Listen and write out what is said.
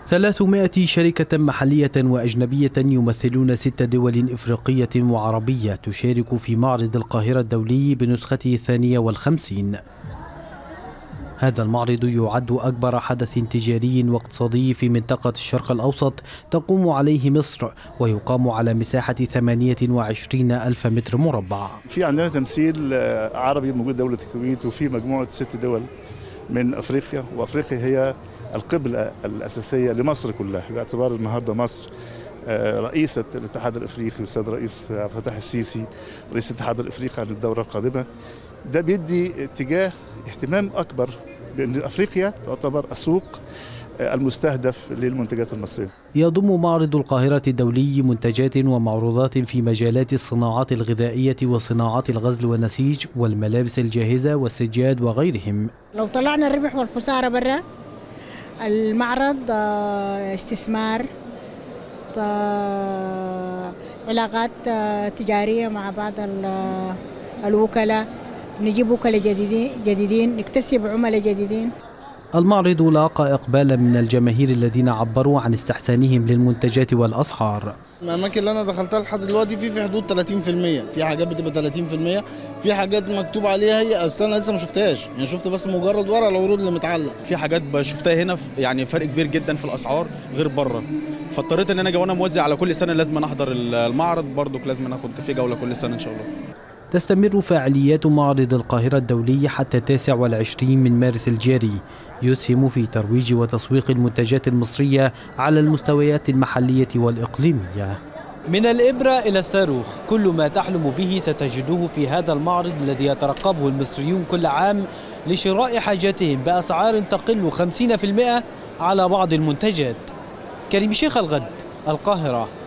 300 شركة محلية وأجنبية يمثلون ست دول إفريقية وعربية تشارك في معرض القاهرة الدولي بنسخته الثانية والخمسين هذا المعرض يعد أكبر حدث تجاري واقتصادي في منطقة الشرق الأوسط تقوم عليه مصر ويقام على مساحة 28 ألف متر مربع في عندنا تمثيل عربي موجود دولة الكويت وفي مجموعة ست دول من أفريقيا وأفريقيا هي القبلة الأساسية لمصر كلها باعتبار النهاردة مصر رئيسة الاتحاد الافريقي والسيد الرئيس عبد الفتاح السيسي رئيس الاتحاد الافريقي عن الدوره القادمه ده بيدي اتجاه اهتمام اكبر بان افريقيا تعتبر السوق المستهدف للمنتجات المصريه. يضم معرض القاهرة الدولي منتجات ومعروضات في مجالات الصناعات الغذائية وصناعات الغزل والنسيج والملابس الجاهزة والسجاد وغيرهم. لو طلعنا الربح والخسارة برا المعرض استثمار علاقات تجارية مع بعض الوكلاء نجيب وكلاء جديدين جديدين نكتسب عملاء جديدين المعرض لاقى إقبالا من الجماهير الذين عبروا عن استحسانهم للمنتجات والأسعار الأماكن اللي أنا دخلتها لحد دلوقتي في في حدود 30% في حاجات بتبقى 30% في حاجات مكتوب عليها هي أصل أنا لسه ما شفتهاش يعني شفت بس مجرد ورق العروض اللي متعلق في حاجات شفتها هنا يعني فرق كبير جدا في الأسعار غير بره فاضطريت ان انا وانا موزع على كل سنه لازم احضر المعرض برضك لازم اخد في جوله كل سنه ان شاء الله تستمر فعاليات معرض القاهرة الدولي حتى التاسع والعشرين من مارس الجاري يسهم في ترويج وتسويق المنتجات المصرية على المستويات المحلية والإقليمية من الإبرة إلى الصاروخ كل ما تحلم به ستجده في هذا المعرض الذي يترقبه المصريون كل عام لشراء حاجاتهم بأسعار تقل 50% على بعض المنتجات كريم شيخ الغد القاهرة